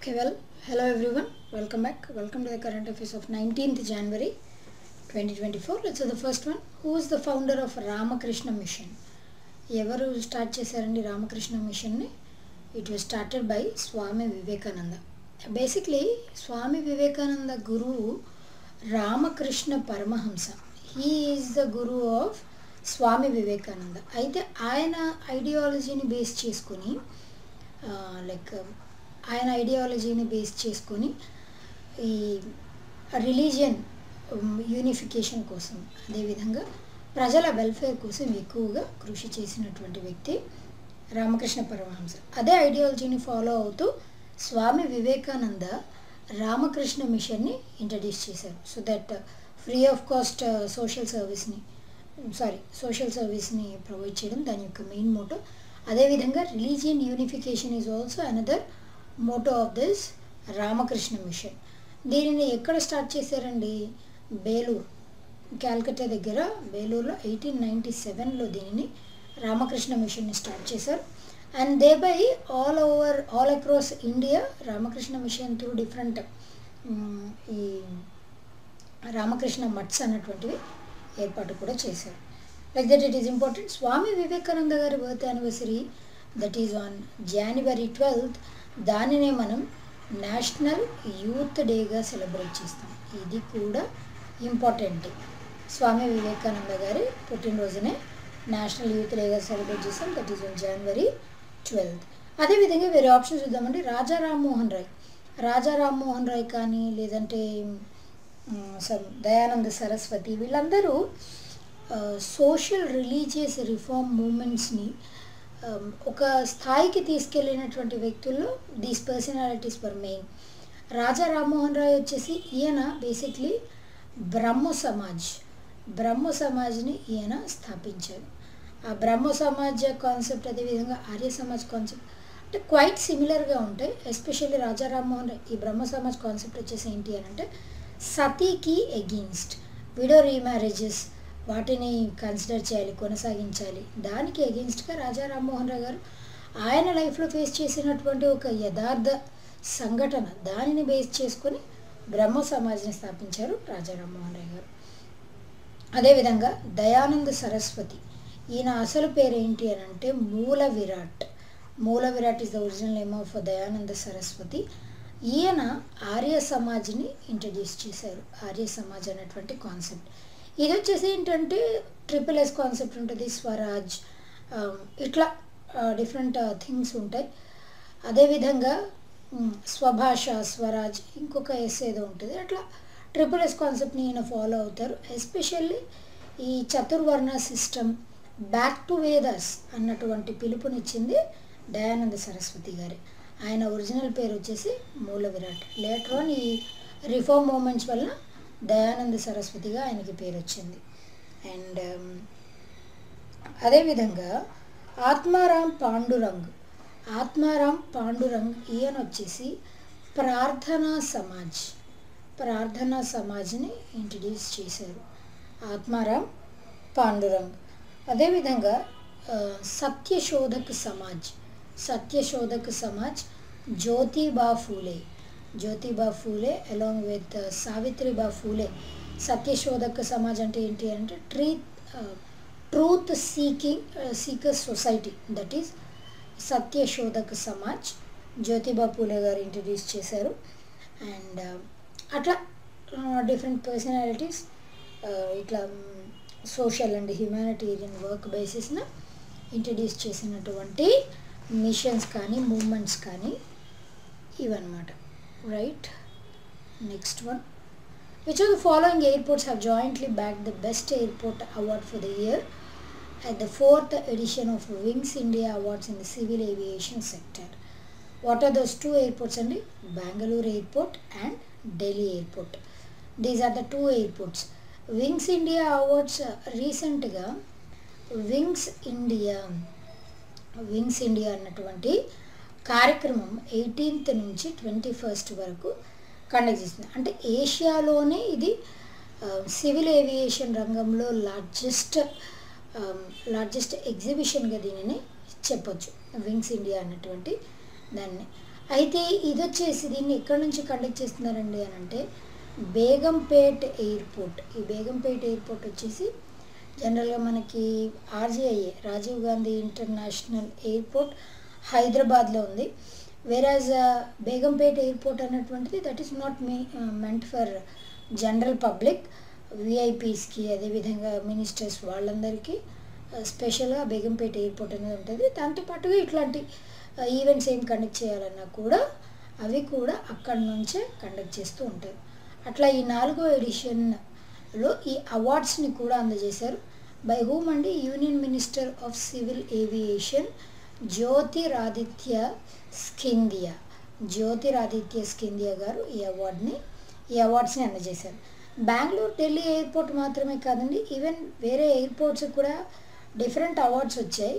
Okay, well, hello everyone. Welcome back. Welcome to the current affairs of 19th January 2024. Let's see the first one. Who is the founder of Ramakrishna Mission? ఎవరు start చేశారండి రామకృష్ణ మిషన్ని it was started by Swami Vivekananda basically Swami Vivekananda గురువు Ramakrishna Paramahamsa he is the guru of Swami Vivekananda అయితే ఆయన ఐడియాలజీని base చేసుకొని like ఆయన ఐడియాలజీని base చేసుకొని ఈ రిలీజియన్ యూనిఫికేషన్ కోసం అదేవిధంగా ప్రజల వెల్ఫేర్ కోసం ఎక్కువగా కృషి చేసినటువంటి వ్యక్తి రామకృష్ణ పరమహంస అదే ఐడియాలజీని ఫాలో అవుతూ స్వామి వివేకానంద రామకృష్ణ మిషన్ని ఇంట్రడ్యూస్ చేశారు so that free of cost social సర్వీస్ని సారీ సోషల్ సర్వీస్ని ప్రొవైడ్ చేయడం దాని యొక్క మెయిన్ మోటో అదేవిధంగా religion unification is also another motto of this Ramakrishna mission దీనిని ఎక్కడ స్టార్ట్ చేశారండి బేలూరు క్యాల్కటా దగ్గర బేలూరులో ఎయిటీన్ నైంటీ సెవెన్లో దీనిని రామకృష్ణ మిషన్ని స్టార్ట్ చేశారు and they by all over all across India Ramakrishna mission through different ఈ రామకృష్ణ మట్స్ అన్నటువంటివి ఏర్పాటు కూడా చేశారు like that it is important Swami Vivekananda గారి birth anniversary that is on January twelfth దానినే మనం నేషనల్ యూత్ డేగా సెలబ్రేట్ చేస్తాం ఇది కూడా ఇంపార్టెంట్ స్వామి వివేకానంద గారి పుట్టినరోజునే నేషనల్ యూత్ డేగా సెలబ్రేట్ చేస్తాం that is on January twelfth అదేవిధంగా వేరే ఆప్షన్ చూద్దామండి రాజా రామ్మోహన్ రాయ్ రాజా రామ్మోహన్ రాయ్ కానీ లేదంటే దయానంద సరస్వతి వీళ్ళందరూ సోషల్ రిలీజియస్ రిఫార్మ్ మూమెంట్స్ని ఒక స్థాయికి తీసుకెళ్ళినటువంటి వ్యక్తుల్లో these personalities for main Raja Rammohan Roy వచ్చేసి ఈయన బేసిక్లీ బ్రహ్మ సమాజ్ బ్రహ్మ సమాజ్ని ఈయన స్థాపించారు ఆ బ్రహ్మ సమాజ్ కాన్సెప్ట్ అదేవిధంగా ఆర్య సమాజ్ కాన్సెప్ట్ అంటే క్వైట్ సిమిలర్గా ఉంటాయి ఎస్పెషల్లీ రాజా రామ్మోహన్ రాయ్ ఈ బ్రహ్మ సమాజ్ కాన్సెప్ట్ వచ్చేసి ఏంటి అని అంటే సతీకి ఎగెయిన్స్ట్ విడో రీమ్యారేజెస్ వాటిని కన్సిడర్ చేయాలి కొనసాగించాలి దానికి ఎగెయిన్స్ట్గా రాజా రామ్మోహన్ రావు గారు ఆయన లైఫ్లో ఫేస్ చేసినటువంటి ఒక యథార్థ సంఘటన దానిని బేస్ చేసుకొని బ్రహ్మ సమాజ్ని స్థాపించారు రాజా రామ్మోహన్ రావు గారు అదేవిధంగా దయానంద సరస్వతి ఈయన అసలు పేరు ఏంటి అని అంటే Moola Virat Moola Virat is the original name of Dayananda Saraswati ఈయన ఆర్య సమాజ్ని ఇంట్రడ్యూస్ చేశారు ఆర్య సమాజ్ అనేటువంటి కాన్సెప్ట్ ఇది వచ్చేసి ఏంటంటే ట్రిపుల్ ఎస్ కాన్సెప్ట్ ఉంటుంది స్వరాజ్ ఇట్లా డిఫరెంట్ థింగ్స్ ఉంటాయి అదేవిధంగా స్వభాష స్వరాజ్ ఇంకొక ఎస్ ఏదో ఉంటుంది అట్లా ట్రిపుల్ ఎస్ కాన్సెప్ట్ని ఈయన ఫాలో అవుతారు ఎస్పెషల్లీ ఈ Chaturvarna system back to Vedas అన్నటువంటి పిలుపునిచ్చింది దయానంద సరస్వతి గారి ఆయన ఒరిజినల్ పేరు వచ్చేసి మూల విరాట్ లేటర్ ఆన్ ఈ రిఫార్మ్ మూమెంట్స్ వల్ల దయానంద సరస్వతిగా ఆయనకి పేరు వచ్చింది అండ్ అదేవిధంగా ఆత్మారాం పాండురంగ్ ఆత్మారాం పాండురంగ్ ఈయన వచ్చేసి ప్రార్థనా సమాజ్ ప్రార్థనా సమాజ్ని ఇంట్రడ్యూస్ చేశారు ఆత్మారాం పాండురంగ్ అదేవిధంగా సత్యశోధక్ సమాజ్ సత్యశోధక్ సమాజ్ జ్యోతిబా ఫూలే జ్యోతిబా ఫూలే అలాంగ్ విత్ సావిత్రిబా ఫూలే సత్యశోధక సమాజ్ అంటే ఏంటి అంటే tree truth seeking seeker society that is Satyashodhak Samaj Jyotiba Phule గారు ఇంట్రడ్యూస్ చేశారు అండ్ అట్లా డిఫరెంట్ పర్సనాలిటీస్ ఇట్లా సోషల్ అండ్ హ్యుమానిటేరియన్ వర్క్ బేసిస్న ఇంట్రడ్యూస్ చేసినటువంటి మిషన్స్ కానీ మూమెంట్స్ కానీ ఇవన్నమాట right next one which of the following airports have jointly bagged the best airport award for the year at the fourth edition of Wings India Awards in the civil aviation sector. What are those two airports and Bangalore Airport and Delhi Airport. These are the two airports. Wings India Awards రీసెంట్గా Wings India Wings India అన్నటువంటి కార్యక్రమం eighteenth నుంచి twenty first వరకు conduct చేస్తుంది అంటే ఏషియాలోనే ఇది civil aviation రంగంలో లార్జెస్ట్ లార్జెస్ట్ ఎగ్జిబిషన్గా దీనిని చెప్పొచ్చు వింగ్స్ ఇండియా అన్నటువంటి దాన్ని అయితే ఇది వచ్చేసి దీన్ని ఎక్కడి నుంచి కండక్ట్ చేస్తున్నారండి అని అంటే బేగంపేట్ ఎయిర్పోర్ట్ ఈ బేగంపేట్ ఎయిర్పోర్ట్ వచ్చేసి జనరల్గా మనకి RGIA Rajiv Gandhi international airport హైదరాబాద్లో ఉంది వేరాజ్ బేగంపేట్ ఎయిర్పోర్ట్ అన్నటువంటిది that is not meant for general public విఐపీస్కి అదేవిధంగా మినిస్టర్స్ వాళ్ళందరికీ స్పెషల్గా బేగంపేట ఎయిర్పోర్ట్ అనేది ఉంటుంది దాంతోపాటుగా ఇట్లాంటి ఈవెంట్స్ ఏం కండక్ట్ చేయాలన్నా కూడా అవి కూడా అక్కడి నుంచే కండక్ట్ చేస్తూ ఉంటారు అట్లా ఈ నాలుగో ఎడిషన్లో ఈ అవార్డ్స్ని కూడా అందజేశారు బై హూమ్ అండి union minister of civil aviation Jyotiraditya Scindia Jyotiraditya Scindia గారు ఈ అవార్డుని ఈ అవార్డ్స్ని అందజేశారు బెంగళూరు ఢిల్లీ ఎయిర్పోర్ట్ మాత్రమే కాదండి ఈవెన్ వేరే ఎయిర్పోర్ట్స్ కూడా డిఫరెంట్ అవార్డ్స్ వచ్చాయి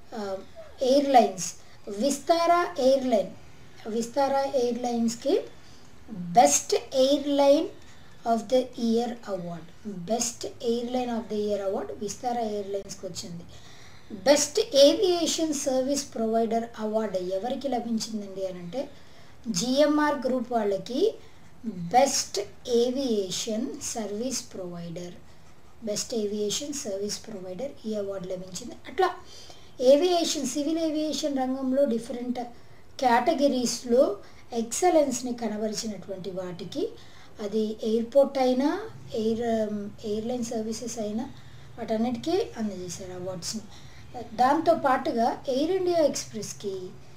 ఎయిర్లైన్స్ విస్తారా ఎయిర్లైన్ విస్తారా ఎయిర్లైన్స్కి best airline of the year award best airline of the year award Vistara ఎయిర్లైన్స్కి వచ్చింది best aviation service provider award ఎవరికి లభించిందండి అని అంటే జిఎంఆర్ గ్రూప్ వాళ్ళకి best aviation service provider best aviation service provider ఈ అవార్డు లభించింది అట్లా ఏవియేషన్ సివిల్ ఏవియేషన్ రంగంలో డిఫరెంట్ కేటగిరీస్లో ఎక్సలెన్స్ని కనబరిచినటువంటి వాటికి అది ఎయిర్పోర్ట్ అయినా ఎయిర్ ఎయిర్లైన్ సర్వీసెస్ అయినా వాటన్నిటికీ అందజేశారు అవార్డ్స్ని దాంతో పాటుగా air India ఎక్స్ప్రెస్కి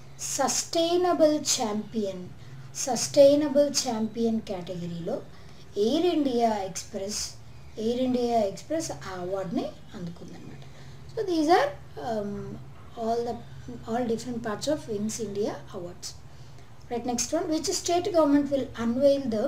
sustainable champion sustainable champion కేటగిరీలో air India express air India express ఆ అవార్డ్ని అందుకుందనమాట so these are all the all different parts of wings India awards right next one which state government will అన్వెయిల్ the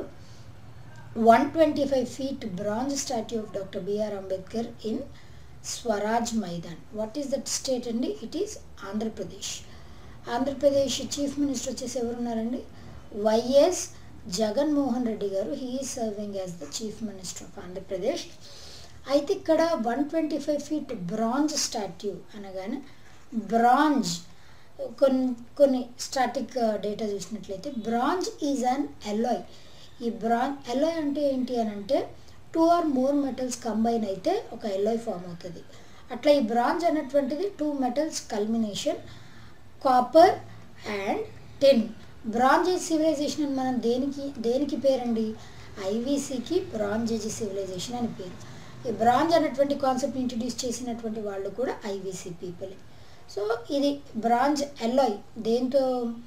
one twenty five feet bronze statue of doctor BR Ambedkar in Swaraj Maidan what is that state అండి it is Andhra Pradesh Andhra Pradesh chief minister వచ్చేసి ఎవరున్నారండి YS Jaganmohan Reddy గారు he is serving as the chief minister of Andhra Pradesh అయితే ఇక్కడ one twenty five feet bronze statue అనగానే bronze కొన్ని కొన్ని static data చూసినట్లయితే bronze is an alloy ఈ బ్రాంజ్ ఎల్లాయ్ అంటే ఏంటి అని అంటే two are more metals combine అయితే ఒక ఎల్లాయ్ ఫామ్ అవుతుంది అట్లా ఈ బ్రాంజ్ అన్నటువంటిది two metals culmination copper and tin bronze age civilisation అని మనం దేనికి దేనికి పేరండి ఐవీసీకి బ్రాంజ్ ఏజ్ సివిలైజేషన్ అని పేరు ఈ బ్రాంజ్ అనేటువంటి కాన్సెప్ట్ ఇంట్రడ్యూస్ చేసినటువంటి వాళ్ళు కూడా ఐవీసీ పీపుల్ సో ఇది బ్రాంజ్ ఎల్లాయ్ దేంతో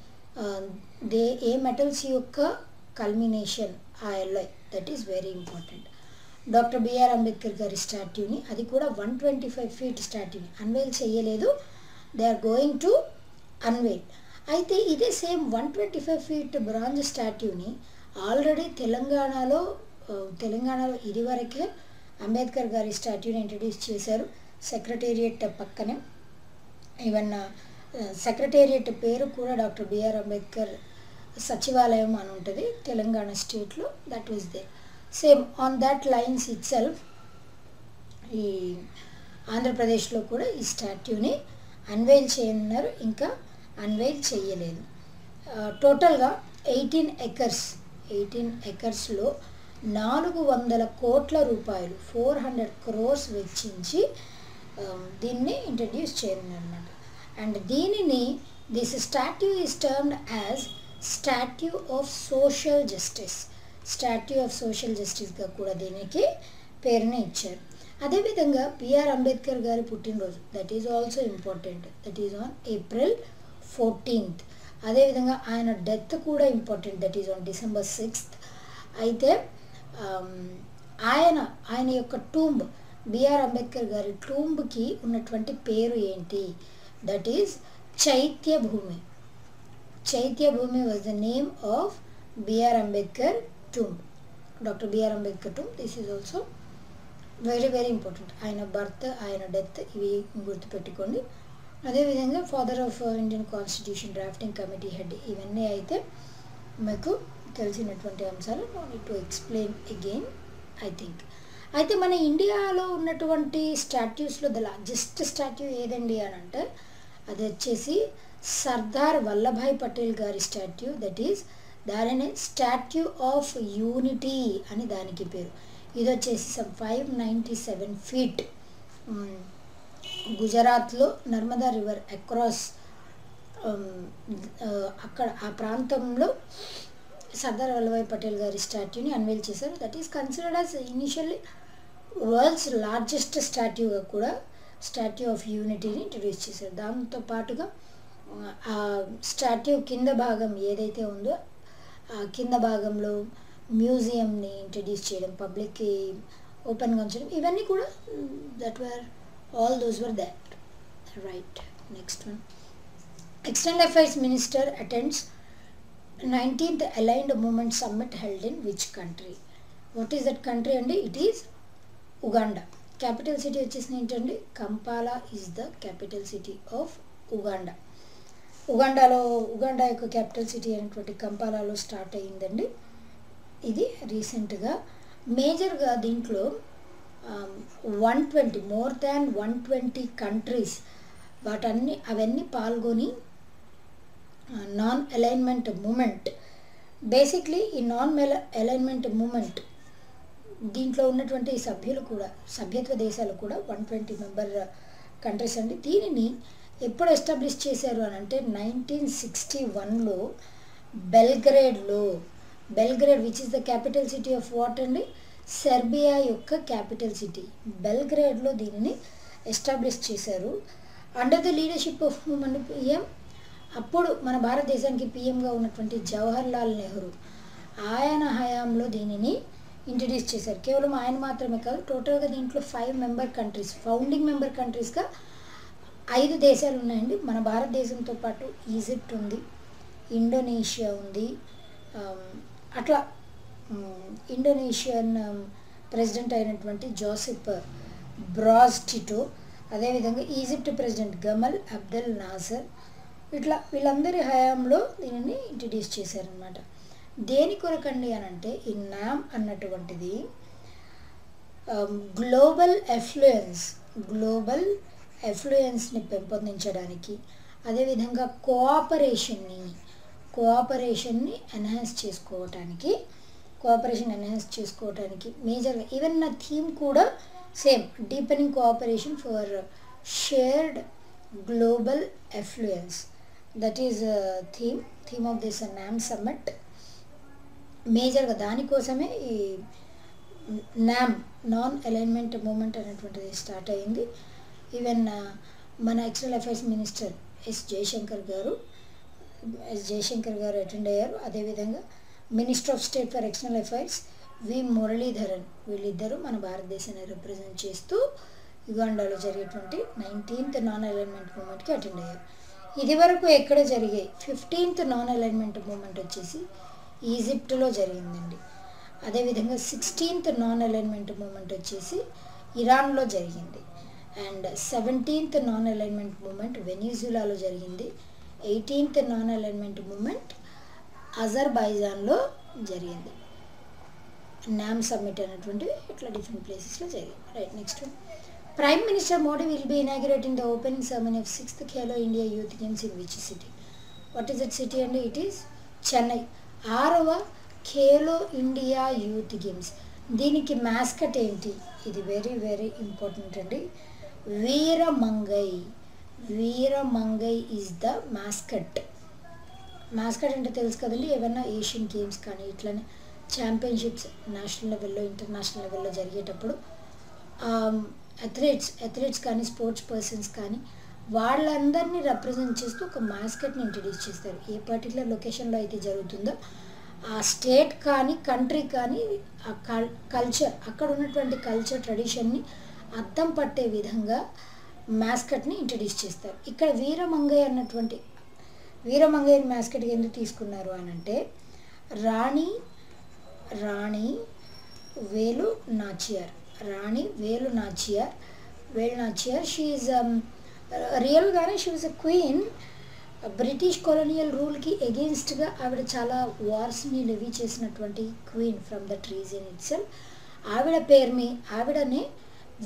దే ఏ మెటల్స్ యొక్క కల్మినేషన్ ఆ alloy that is very important doctor BR Ambedkar గారి స్టాట్యూని అది కూడా వన్ ట్వంటీ ఫైవ్ ఫీట్ స్టాట్యూని అన్వేల్ చేయలేదు they are going to unveil అయితే ఇదే same one twenty five feet bronze స్టాట్యూని ఆల్రెడీ తెలంగాణలో తెలంగాణలో ఇదివరకే అంబేద్కర్ గారి స్టాట్యూని ఇంట్రడ్యూస్ చేశారు సెక్రటేరియట్ పక్కనే ఈవెన్ సెక్రటేరియట్ పేరు కూడా డాక్టర్ బిఆర్ అంబేద్కర్ సచివాలయం అని ఉంటుంది తెలంగాణ స్టేట్లో that was they same on that lines itself ఈ ఆంధ్రప్రదేశ్లో కూడా ఈ స్టాట్యూని అన్వైల్ చేయనున్నారు ఇంకా అన్వైల్ చేయలేదు టోటల్గా ఎయిటీన్ ఎకర్స్ ఎయిటీన్ ఎకర్స్లో నాలుగు వందల కోట్ల రూపాయలు ఫోర్ హండ్రెడ్ క్రోర్స్ వెచ్చించి దీన్ని ఇంట్రడ్యూస్ చేయనున్నమాట అండ్ దీనిని this statue is termed as statue of social justice statue of social జస్టిస్గా కూడా దీనికి పేరుని ఇచ్చారు అదేవిధంగా బిఆర్ అంబేద్కర్ గారి పుట్టినరోజు that is also important that is on April fourteenth అదేవిధంగా ఆయన డెత్ కూడా important that is on December sixth అయితే ఆయన ఆయన యొక్క టూంబ్ బిఆర్ అంబేద్కర్ గారి టూంబ్కి ఉన్నటువంటి పేరు ఏంటి that is చైత్య Bhoomi Chaitya Bhoomi was the name of BR Ambedkar tomb doctor BR Ambedkar tomb this is also very very important ఆయన బర్త్ ఆయన డెత్ ఇవి గుర్తుపెట్టుకోండి అదేవిధంగా father of Indian constitution drafting committee head ఇవన్నీ అయితే మీకు తెలిసినటువంటి అంశాలు no need to explain again I think అయితే మన ఇండియాలో ఉన్నటువంటి స్టాట్యూస్లో ద లార్జెస్ట్ స్టాట్యూ ఏదండి అని అంటే అది వచ్చేసి సర్దార్ వల్లభాయ్ పటేల్ గారి స్టాట్యూ దట్ ఈస్ దానినే స్టాట్యూ ఆఫ్ యూనిటీ అని దానికి పేరు ఇది వచ్చేసి some five ninety seven feet గుజరాత్లో నర్మదా రివర్ అక్రాస్ అక్కడ ఆ ప్రాంతంలో సర్దార్ వల్లభాయ్ పటేల్ గారి స్టాట్యూని అన్వేల్ చేశారు that is considered as initially world's largest స్టాట్యూగా కూడా స్టాట్యూ ఆఫ్ యూనిటీని ఇంట్రడ్యూస్ చేశారు దాంతో పాటుగా ఆ స్టాట్యూ కింద భాగం ఏదైతే ఉందో ఆ కింద భాగంలో మ్యూజియంని ఇంట్రడ్యూస్ చేయడం పబ్లిక్కి ఓపెన్గా ఉంచడం ఇవన్నీ కూడా that were all those were that right next one external affairs minister attends nineteenth aligned movement summit held in which country what is that country అండి it is Uganda capital city వచ్చేసి ఏంటండి Kampala is the capital city of Uganda ఉగాండాలో Uganda యొక్క capital city అయినటువంటి కంపాలాలో start అయ్యిందండి ఇది రీసెంట్గా మేజర్గా దీంట్లో one twenty more than one twenty countries వాటన్ని అవన్నీ పాల్గొని నాన్ అలైన్మెంట్ మూమెంట్ బేసిక్లీ ఈ నాన్ మెల అలైన్మెంట్ మూమెంట్ దీంట్లో ఉన్నటువంటి సభ్యులు కూడా సభ్యత్వ దేశాలు కూడా వన్ ట్వంటీ మెంబర్ కంట్రీస్ అండి దీనిని ఎప్పుడు ఎస్టాబ్లిష్ చేశారు అని అంటే నైన్టీన్ సిక్స్టీ వన్లో బెల్గ్రేడ్లో Belgrade which is the capital city of what అండి సెర్బియా యొక్క క్యాపిటల్ సిటీ బెల్గ్రేడ్లో దీనిని ఎస్టాబ్లిష్ చేశారు అండర్ ద లీడర్షిప్ ఆఫ్ మన పిఎం అప్పుడు మన భారతదేశానికి పిఎంగా ఉన్నటువంటి జవహర్ లాల్ నెహ్రూ ఆయన హయాంలో దీనిని ఇంట్రడ్యూస్ చేశారు కేవలం ఆయన మాత్రమే కాదు టోటల్గా దీంట్లో five member countries founding member కంట్రీస్గా ఐదు దేశాలు ఉన్నాయండి మన భారతదేశంతో పాటు ఈజిప్ట్ ఉంది ఇండోనేషియా ఉంది అట్లా ఇండోనేషియన్ ప్రెసిడెంట్ అయినటువంటి జోసెఫ్ బ్రాజ్ టిటో అదేవిధంగా Egypt president Gamal Abdel Nasser ఇట్లా వీళ్ళందరి హయాంలో దీనిని ఇంట్రడ్యూస్ చేశారనమాట దేని కొరకండి అని అంటే ఈ నామ్ అన్నటువంటిది గ్లోబల్ ఎఫ్లుయెన్స్ గ్లోబల్ ఎఫ్లుయెన్స్ని పెంపొందించడానికి అదేవిధంగా కోఆపరేషన్ని కోఆపరేషన్ని ఎన్హాన్స్ చేసుకోవటానికి కోఆపరేషన్ ఎన్హాన్స్ చేసుకోవటానికి మేజర్గా ఈవెన్ నా థీమ్ కూడా same deepening cooperation for shared global influence that is theme theme of this NAM summit మేజర్గా దానికోసమే ఈ నామ్ నాన్ అలైన్మెంట్ మూమెంట్ అనేటువంటిది స్టార్ట్ అయింది ఈవెన్ మన external affairs minister S Jaishankar garu S Jaishankar garu attend అయ్యారు అదేవిధంగా minister of state for external affairs V Muraleedharan వీళ్ళిద్దరూ మన భారతదేశాన్ని రిప్రజెంట్ చేస్తూ యుగాండాలో జరిగేటువంటి నైన్టీన్త్ నాన్ అలైన్మెంట్ మూమెంట్కి అటెండ్ అయ్యారు ఇది వరకు ఎక్కడ జరిగాయి ఫిఫ్టీన్త్ నాన్ అలైన్మెంట్ మూమెంట్ వచ్చేసి ఈజిప్ట్లో జరిగిందండి అదేవిధంగా సిక్స్టీన్త్ నాన్ అలైన్మెంట్ మూమెంట్ వచ్చేసి ఇరాన్లో జరిగింది and seventeenth non alignment movement వెనిజులాలో జరిగింది ఎయిటీన్త్ నాన్ అలైన్మెంట్ మూమెంట్ అజర్బైజాన్లో జరిగింది నామ్ సమ్మిట్ అనేటువంటివి ఇట్లా డిఫరెంట్ ప్లేసెస్లో జరిగింది right next prime minister Modi will be inaugurating the opening ceremony of sixth Khelo India youth games in which city what is that city అండి it is Chennai ఆరవ Khelo India youth games దీనికి mascot ఏంటి ఇది very very important అండి Veeramangai Veeramangai is the mascot mascot అంటే తెలుసు కదండి ఏమైనా ఏషియన్ గేమ్స్ కానీ ఇట్లనే ఛాంపియన్షిప్స్ నేషనల్ లెవెల్లో ఇంటర్నేషనల్ లెవెల్లో జరిగేటప్పుడు అథ్లెట్స్ అథ్లెట్స్ కానీ స్పోర్ట్స్ పర్సన్స్ కానీ వాళ్ళందరినీ రిప్రజెంట్ చేస్తూ ఒక మాస్కెట్ని ఇంట్రడ్యూస్ చేస్తారు ఏ పర్టికులర్ లొకేషన్లో అయితే జరుగుతుందో ఆ స్టేట్ కానీ కంట్రీ కానీ ఆ కల్ కల్చర్ అక్కడ ఉన్నటువంటి కల్చర్ ట్రెడిషన్ని అద్దం పట్టే విధంగా మ్యాస్కట్ని ఇంట్రడ్యూస్ చేస్తారు ఇక్కడ వీరమంగయ్య అన్నటువంటి వీరమంగయ్య మ్యాస్కట్కి ఎందుకు తీసుకున్నారు అని అంటే రాణి రాణి వేలు నాచియార్ రాణి వేలు నాచియార్ వేలు నాచియార్ షీఈ్ రియల్గానే she was a queen British colonial రూల్కి ఎగెన్స్ట్గా ఆవిడ చాలా వార్స్ని లెవీ చేసినటువంటి queen from that reason itself ఆవిడ పేరు మీ ఆవిడనే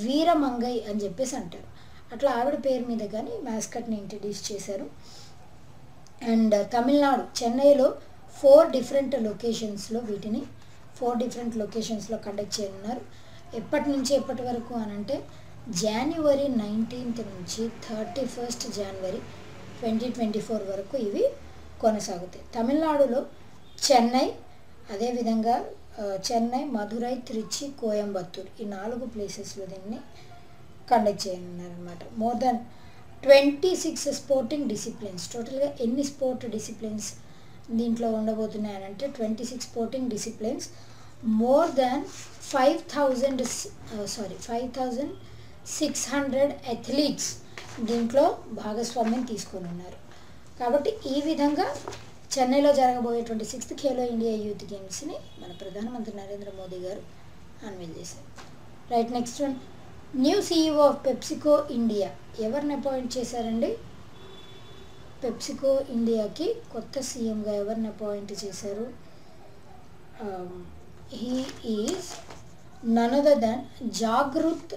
వీరమంగై అని చెప్పేసి అంటారు అట్లా ఆవిడ పేరు మీద కానీ మ్యాస్కట్ని ఇంట్రడ్యూస్ చేశారు అండ్ తమిళనాడు చెన్నైలో ఫోర్ డిఫరెంట్ లొకేషన్స్లో వీటిని ఫోర్ డిఫరెంట్ లొకేషన్స్లో కండక్ట్ చేయనున్నారు ఎప్పటి నుంచి ఎప్పటి వరకు అని అంటే జనవరి నైన్టీన్త్ నుంచి thirty first January twenty twenty four వరకు ఇవి కొనసాగుతాయి తమిళనాడులో చెన్నై అదేవిధంగా ఆ, చెన్నై మధురై త్రిచి కోయంబత్తూర్ ఈ నాలుగు ప్లేసెస్లో దీన్ని కండక్ట్ చేయనున్నారనమాట more then twenty six sporting disciplines టోటల్గా ఎన్ని స్పోర్ట్ డిసిప్లిన్స్ దీంట్లో ఉండబోతున్నాయి అంటే twenty six sporting disciplines more than five thousand sorry five thousand six hundred athletes దీంట్లో భాగస్వామ్యం తీసుకొని ఉన్నారు కాబట్టి ఈ విధంగా చెన్నైలో జరగబోయేటువంటి సిక్స్త్ ఖేలో ఇండియా యూత్ గేమ్స్ని మన ప్రధానమంత్రి నరేంద్ర మోదీ గారు అన్వీల్ చేశారు right next one new CEO of PepsiCo India ఎవరిని అపాయింట్ చేశారండి పెప్సికో ఇండియాకి కొత్త సీఎంగా ఎవరిని అపాయింట్ చేశారు he is none other then Jagrut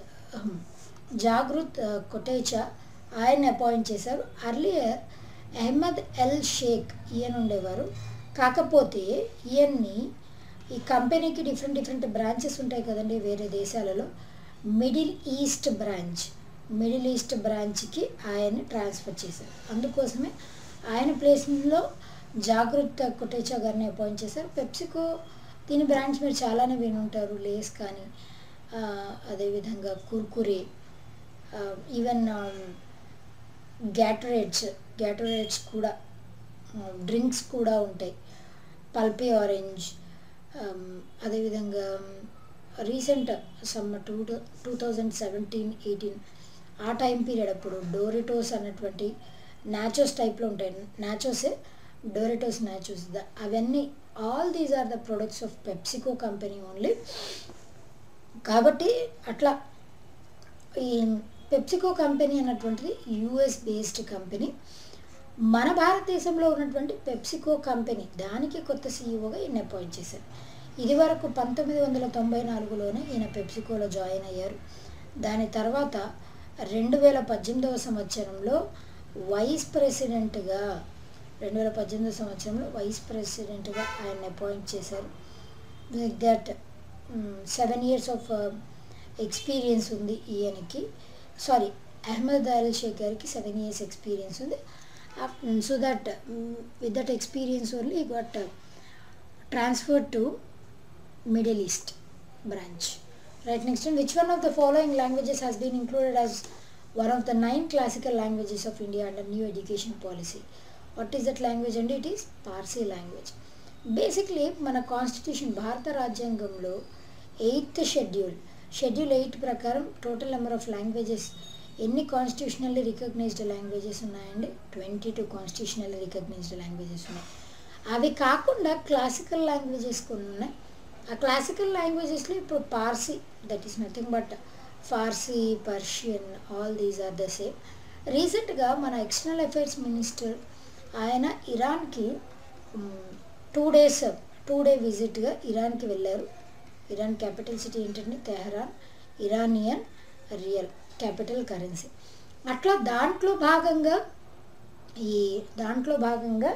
Jagrut Kotecha ఆయన అపాయింట్ చేశారు అర్లియర్ అహ్మద్ ఎల్ షేక్ ఈయన ఉండేవారు కాకపోతే ఈయన్ని ఈ కంపెనీకి డిఫరెంట్ డిఫరెంట్ బ్రాంచెస్ ఉంటాయి కదండి వేరే దేశాలలో middle east branch middle east బ్రాంచ్కి ఆయన్ని ట్రాన్స్ఫర్ చేశారు అందుకోసమే ఆయన ప్లేస్లో జాగృత కొటేచా గారిని అపాయింట్ చేశారు పెప్సికో దీని బ్రాంచ్ మీరు చాలానే వినుంటారు లేస్ కానీ ఆ, అదేవిధంగా కుర్కురే ఈవెన్ గ్యాటరేట్స్ గ్యాటరేట్స్ కూడా డ్రింక్స్ కూడా ఉంటాయి పల్పీ ఆరెంజ్ అదేవిధంగా recent some two two thousand seventeen eighteen ఆ టైం పీరియడ్ అప్పుడు డోరిటోస్ అన్నటువంటి నాచోస్ టైప్లో ఉంటాయి నాచోసే డోరిటోస్ నాచోస్ ద అవన్నీ all these are the products of PepsiCo company only కాబట్టి అట్లా ఈ పెప్సికో కంపెనీ అన్నటువంటిది యుఎస్ బేస్డ్ కంపెనీ మన భారతదేశంలో ఉన్నటువంటి పెప్సికో కంపెనీ దానికి కొత్త సీఈఓగా ఈయన అపాయింట్ చేశారు ఇది వరకు పంతొమ్మిది వందల తొంభై నాలుగులోనే ఈయన పెప్సికోలో జాయిన్ అయ్యారు దాని తర్వాత రెండు వేల పద్దెనిమిదవ సంవత్సరంలో వైస్ ప్రెసిడెంట్గా రెండు వేల పద్దెనిమిదవ సంవత్సరంలో వైస్ ప్రెసిడెంట్గా ఆయన అపాయింట్ చేశారు like that seven years of experience ఉంది ఈయనకి సారీ అహ్మద్ అల్ షేక్ గారికి సెవెన్ ఇయర్స్ ఎక్స్పీరియన్స్ ఉంది so that with that experience only got transfer to middle east branch right next one which one of the following languages has been included as one of the nine classical languages of india under new education policy what is that language and it is parsi language basically మన constitution భారత రాజ్యాంగంలో eighth schedule schedule eight ప్రకారం total number of languages ఎన్ని constitutionally recognised languages ఉన్నాయండి twenty two constitutionally recognised languages ఉన్నాయి అవి కాకుండా classical languages కొన్ని ఉన్నాయి ఆ క్లాసికల్ లాంగ్వేజెస్లో ఇప్పుడు Parsi that is nothing but Farsi Persian all these are the same రీసెంట్గా మన ఎక్స్టర్నల్ అఫైర్స్ మినిస్టర్ ఆయన ఇరాన్కి టూ డేస్ టూ డే విజిట్గా ఇరాన్కి వెళ్ళారు ఇరాన్ క్యాపిటల్ సిటీ ఏంటంటే Tehran Iranian rial capital currency అట్లా దాంట్లో భాగంగా ఈ దాంట్లో భాగంగా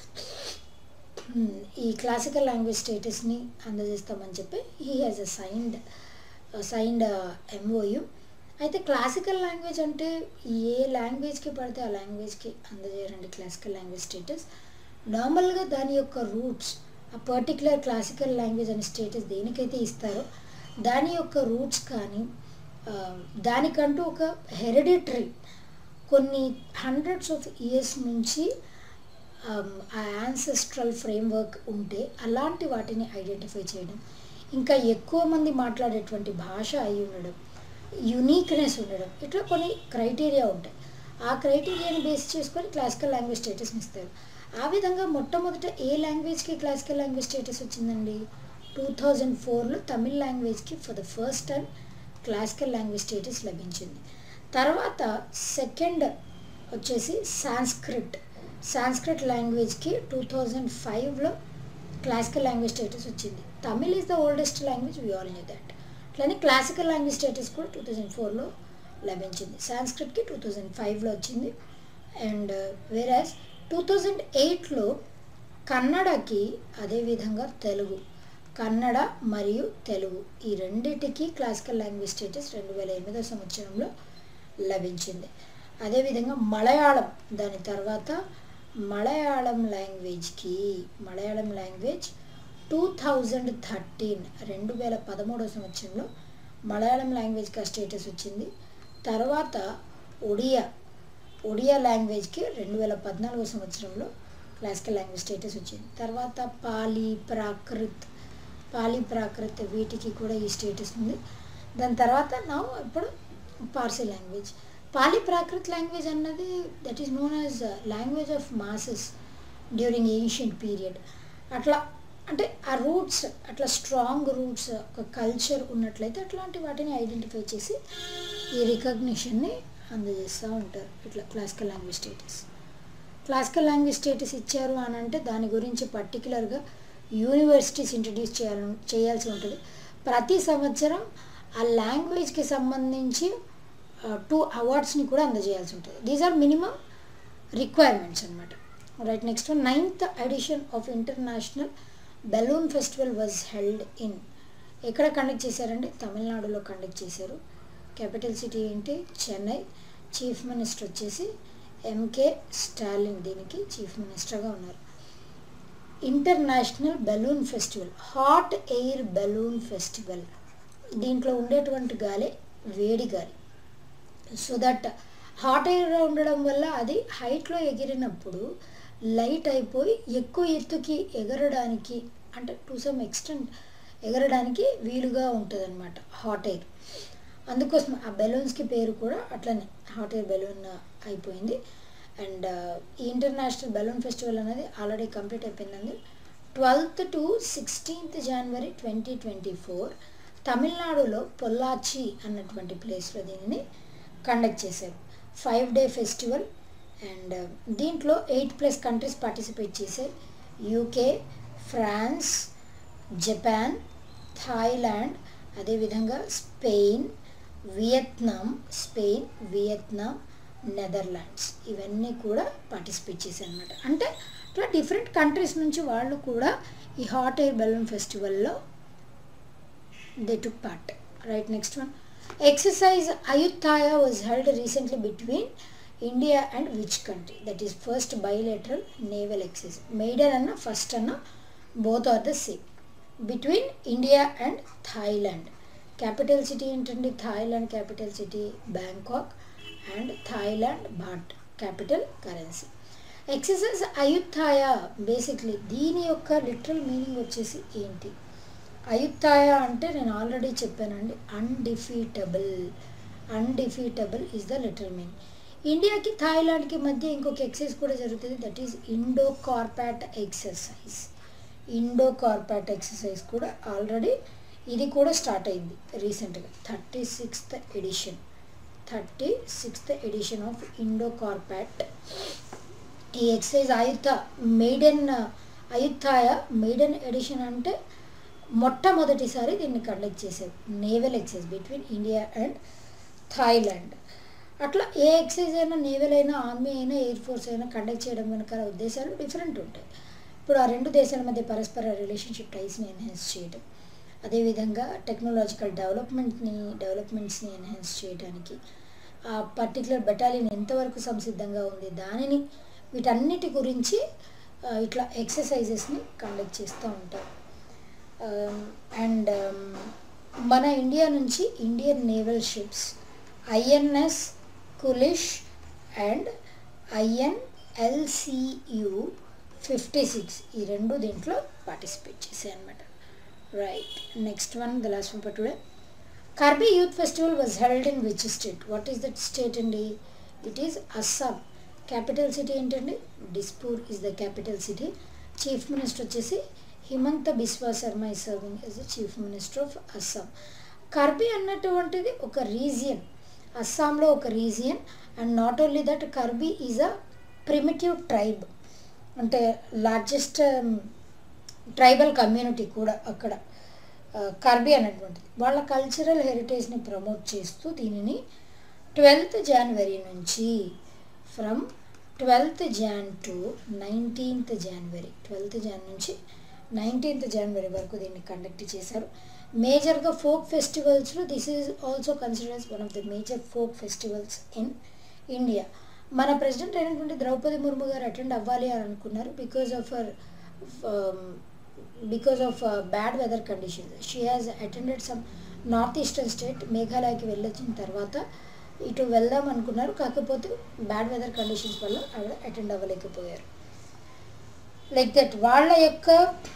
ఈ క్లాసికల్ లాంగ్వేజ్ స్టేటస్ని అందజేస్తామని చెప్పి he has a signed signed MOU అయితే క్లాసికల్ లాంగ్వేజ్ అంటే ఏ లాంగ్వేజ్కి పడితే ఆ లాంగ్వేజ్కి అందజేయరండి క్లాసికల్ లాంగ్వేజ్ స్టేటస్ నార్మల్గా దాని యొక్క రూట్స్ ఆ పర్టికులర్ క్లాసికల్ లాంగ్వేజ్ అనే స్టేటస్ దేనికైతే ఇస్తారో దాని యొక్క రూట్స్ కానీ దానికంటూ ఒక హెరిడిటరీ కొన్ని హండ్రెడ్స్ ఆఫ్ ఇయర్స్ నుంచి ఆ యాన్సెస్ట్రల్ ఫ్రేమ్వర్క్ ఉంటే అలాంటి వాటిని ఐడెంటిఫై చేయడం ఇంకా ఎక్కువ మంది మాట్లాడేటువంటి భాష అయి ఉండడం యునీక్నెస్ ఉండడం ఇట్లా కొన్ని క్రైటీరియా ఉంటాయి ఆ క్రైటీరియాని బేస్ చేసుకొని క్లాసికల్ లాంగ్వేజ్ స్టేటస్ని ఇస్తారు ఆ విధంగా మొట్టమొదట ఏ లాంగ్వేజ్కి క్లాసికల్ లాంగ్వేజ్ స్టేటస్ వచ్చిందండి టూ థౌజండ్ ఫోర్లో తమిళ్ లాంగ్వేజ్కి for the first time classical language status లభించింది తర్వాత సెకండ్ వచ్చేసి సాంస్క్రిట్ సాంస్క్రిట్ లాంగ్వేజ్కి టూ థౌజండ్ ఫైవ్లో క్లాసికల్ లాంగ్వేజ్ స్టేటస్ వచ్చింది Tamil is the oldest language we all knew that అట్లనే క్లాసికల్ లాంగ్వేజ్ స్టేటస్ కూడా టూ థౌజండ్ ఫోర్లో లభించింది సాంస్క్రిట్కి టూ థౌజండ్ ఫైవ్లో వచ్చింది అండ్ వేరాజ్ టూ థౌజండ్ ఎయిట్లో కన్నడకి అదేవిధంగా తెలుగు కన్నడ మరియు తెలుగు ఈ రెండిటికి క్లాసికల్ లాంగ్వేజ్ స్టేటస్ రెండు వేల ఎనిమిదో సంవత్సరంలో లభించింది అదేవిధంగా మలయాళం దాని తర్వాత మలయాళం లాంగ్వేజ్కి Malayalam language two thousand thirteen రెండు వేల పదమూడవ సంవత్సరంలో మలయాళం లాంగ్వేజ్కి ఆ స్టేటస్ వచ్చింది తర్వాత ఒడియా ఒడియా లాంగ్వేజ్కి రెండు వేల పద్నాలుగో సంవత్సరంలో క్లాసికల్ లాంగ్వేజ్ స్టేటస్ వచ్చింది తర్వాత పాలి ప్రాకృత్ పాలి ప్రాకృత్ వీటికి కూడా ఈ స్టేటస్ ఉంది దాని తర్వాత నా ఇప్పుడు పార్సీ లాంగ్వేజ్ పాలి ప్రాకృత్ లాంగ్వేజ్ అన్నది that is known as language of masses during ancient period అట్లా అంటే ఆ రూట్స్ అట్లా స్ట్రాంగ్ రూట్స్ ఒక కల్చర్ ఉన్నట్లయితే అట్లాంటి వాటిని ఐడెంటిఫై చేసి ఈ రికగ్నిషన్ని అందజేస్తూ ఉంటారు ఇట్లా classical language status classical language status ఇచ్చారు అని అంటే దాని గురించి పర్టికులర్గా యూనివర్సిటీస్ ఇంట్రడ్యూస్ చేయాలి చేయాల్సి ఉంటుంది ప్రతి సంవత్సరం ఆ లాంగ్వేజ్కి సంబంధించి టూ అవార్డ్స్ని కూడా అందజేయాల్సి ఉంటుంది దీస్ ఆర్ మినిమం రిక్వైర్మెంట్స్ అనమాట right next one ninth edition of international balloon festival was held in ఎక్కడ కండక్ట్ చేశారండి తమిళనాడులో కండక్ట్ చేశారు క్యాపిటల్ సిటీ ఏంటి చెన్నై చీఫ్ మినిస్టర్ వచ్చేసి ఎంకే స్టాలిన్ దీనికి చీఫ్ మినిస్టర్గా ఉన్నారు international balloon festival hot air balloon festival దీంట్లో ఉండేటువంటి గాలి వేడి గాలి సో దట్ హాట్ ఎయిర్ ఉండడం వల్ల అది హైట్లో ఎగిరినప్పుడు లైట్ అయిపోయి ఎక్కువ ఎత్తుకి ఎగరడానికి అంటే టు సమ్ ఎక్స్టెంట్ ఎగరడానికి వీలుగా ఉంటుంది అనమాట హాట్ ఎయిర్ అందుకోసం ఆ బెలూన్స్కి పేరు కూడా అట్లనే హాట్ ఎయిర్ బెలూన్ అయిపోయింది అండ్ ఈ ఇంటర్నేషనల్ బెలూన్ ఫెస్టివల్ అనేది ఆల్రెడీ కంప్లీట్ అయిపోయిందండి twelfth to sixteenth January twenty twenty four తమిళనాడులో పొల్లాచి అన్నటువంటి ప్లేస్లో దీనిని కండక్ట్ చేశారు ఫైవ్ డే ఫెస్టివల్ అండ్ దీంట్లో ఎయిట్ ప్లస్ కంట్రీస్ పార్టిసిపేట్ చేశాయి యూకే ఫ్రాన్స్ జపాన్ థాయిలాండ్ అదేవిధంగా Spain Vietnam Spain Vietnam Netherlands ఇవన్నీ కూడా పార్టిసిపేట్ చేశారు అనమాట అంటే ఇట్లా డిఫరెంట్ కంట్రీస్ నుంచి వాళ్ళు కూడా ఈ హాట్ ఎయిర్ బెలూన్ ఫెస్టివల్లో they took part right next one exercise Ayutthaya was held recently between India and which country that is first bilateral naval exercise maiden అన్న ఫస్ట్ అన్న both are the same between India and Thailand capital city ఏంటండి Thailand capital city Bangkok and Thailand baht capital currency exercise Ayutthaya basically దీని యొక్క literal meaning వచ్చేసి ఏంటి అయుత్తాయ అంటే నేను already చెప్పానండి undefeatable undefeatable is the literal meaning ఇండియాకి థాయిలాండ్కి మధ్య ఇంకొక ఎక్సైజ్ కూడా జరుగుతుంది that is Indo CORPAT exercise Indo CORPAT exercise కూడా ఆల్రెడీ ఇది కూడా స్టార్ట్ అయింది రీసెంట్గా thirty sixth edition thirty sixth edition of Indo CORPAT ఈ ఎక్సైజ్ ఆయుత్త మెయిడెన్ అయుత్తాయ మెయిడెన్ ఎడిషన్ అంటే మొట్టమొదటిసారి దీన్ని కండక్ట్ చేశారు naval exercise between India and Thailand అట్లా ఏ ఎక్సైజ్ అయినా నేవల్ అయినా ఆర్మీ అయినా ఎయిర్ ఫోర్స్ అయినా కండక్ట్ చేయడం వెనకాల ఉద్దేశాలు డిఫరెంట్ ఉంటాయి ఇప్పుడు ఆ రెండు దేశాల మధ్య పరస్పర రిలేషన్షిప్ టైస్ని ఎన్హాన్స్ చేయడం అదేవిధంగా టెక్నాలజికల్ డెవలప్మెంట్ని డెవలప్మెంట్స్ని ఎన్హాన్స్ చేయడానికి ఆ పర్టికులర్ బెటాలియన్ ఎంతవరకు సంసిద్ధంగా ఉంది దానిని వీటన్నిటి గురించి ఇట్లా ఎక్సర్సైజెస్ని కండక్ట్ చేస్తూ ఉంటారు అండ్ మన ఇండియా నుంచి Indian naval ships INS Kulish and INLCU fifty six ఈ రెండు దీంట్లో పార్టిసిపేట్ చేశాయి అనమాట right next one the last one for today Karbi youth festival was held in which state what is that state అండి it is Assam capital city ఏంటండి Dispur is the capital city chief minister వచ్చేసి Himanta Biswa Sarma is serving as the chief minister of Assam Karbi అన్నటువంటిది ఒక region అస్సాంలో ఒక region and not only that Karbi is a primitive tribe అంటే largest tribal community కూడా అక్కడ కర్బీ అనేటువంటిది వాళ్ళ కల్చరల్ హెరిటేజ్ని ప్రమోట్ చేస్తూ దీనిని ట్వెల్త్ జనవరి నుంచి from twelfth Jan to nineteenth January twelfth Jan నుంచి నైన్టీన్త్ జనవరి వరకు దీన్ని కండక్ట్ చేశారు మేజర్గా ఫోక్ ఫెస్టివల్స్లో this is also considers one of the major folk festivals in India మన ప్రెసిడెంట్ అయినటువంటి ద్రౌపది ముర్ము గారు అటెండ్ అవ్వాలి అని అనుకున్నారు because of her because of bad weather conditions she has attended some north eastern state మేఘాలయకి వెళ్ళొచ్చిన తర్వాత ఇటు వెళ్దాం అనుకున్నారు కాకపోతే బ్యాడ్ వెదర్ కండిషన్స్ వల్ల ఆవిడ అటెండ్ అవ్వలేకపోయారు లైక్ దట్ వాళ్ళ యొక్క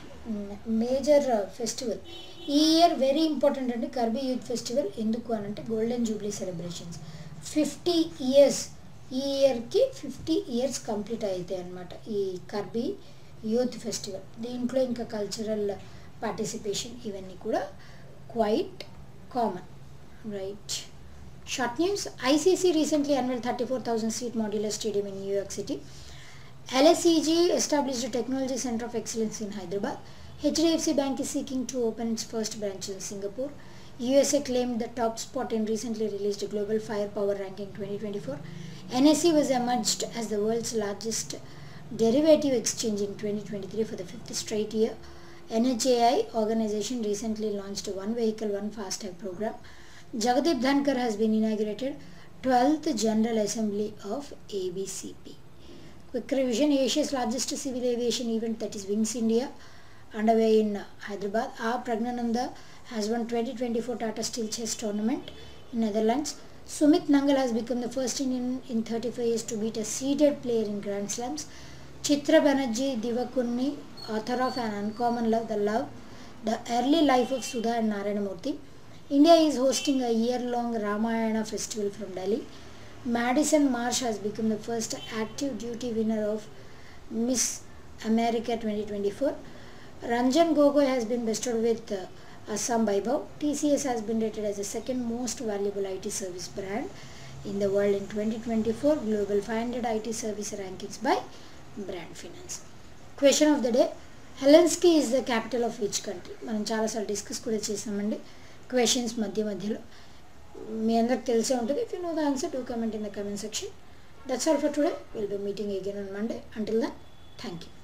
మేజర్ ఫెస్టివల్ ఈ ఇయర్ వెరీ ఇంపార్టెంట్ అండి కర్బీ యూత్ ఫెస్టివల్ ఎందుకు అని అంటే golden jubilee celebrations fifty years ఈ ఇయర్కి ఫిఫ్టీ ఇయర్స్ కంప్లీట్ అవుతాయి అనమాట ఈ కర్బీ యూత్ ఫెస్టివల్ దీంట్లో ఇంకా కల్చరల్ పార్టిసిపేషన్ ఇవన్నీ కూడా quite common right short news ICC recently unveil thirty four thousand seat modular stadium in New York city LSEG established a technology center of excellence in Hyderabad. HDFC Bank is seeking to open its first branch in Singapore. USA claimed the top spot in recently released Global Firepower Ranking 2024. NSE was emerged as the world's largest derivative exchange in 2023 for the fifth straight year. NHAI organization recently launched a one vehicle, one fast tag program. Jagdeep Dhankar has been inaugurated 12th General Assembly of ABCP. Quick revision Asia's largest civil aviation event that is Wings India underway in Hyderabad. R. Pragnananda has won 2024 Tata Steel Chess Tournament in Netherlands. Sumit Nangal has become the first Indian in 35 years to beat a seeded player in Grand Slams. Chitra Banerjee Divakunni, author of An Uncommon Love, The Love, The Early Life of Sudha and Narayanamurthy. India is hosting a year-long Ramayana festival from Delhi. Madison Marsh has become the first active duty winner of Miss America 2024. Ranjan Gogoi has been bestowed with uh, Assam Vaibhav. TCS has been rated as the second most valuable IT service brand in the world in 2024 Global 500 IT Service Rankings by Brand Finance. Question of the day Helsinki is the capital of which country మనం చాలాసార్లు discuss కూడా చేసామండి questions మధ్య మధ్యలో మీ అందరికి తెలిసే ఉంటుంది if you know the answer do comment in the comment section that's all for today will be meeting again on Monday until then thank you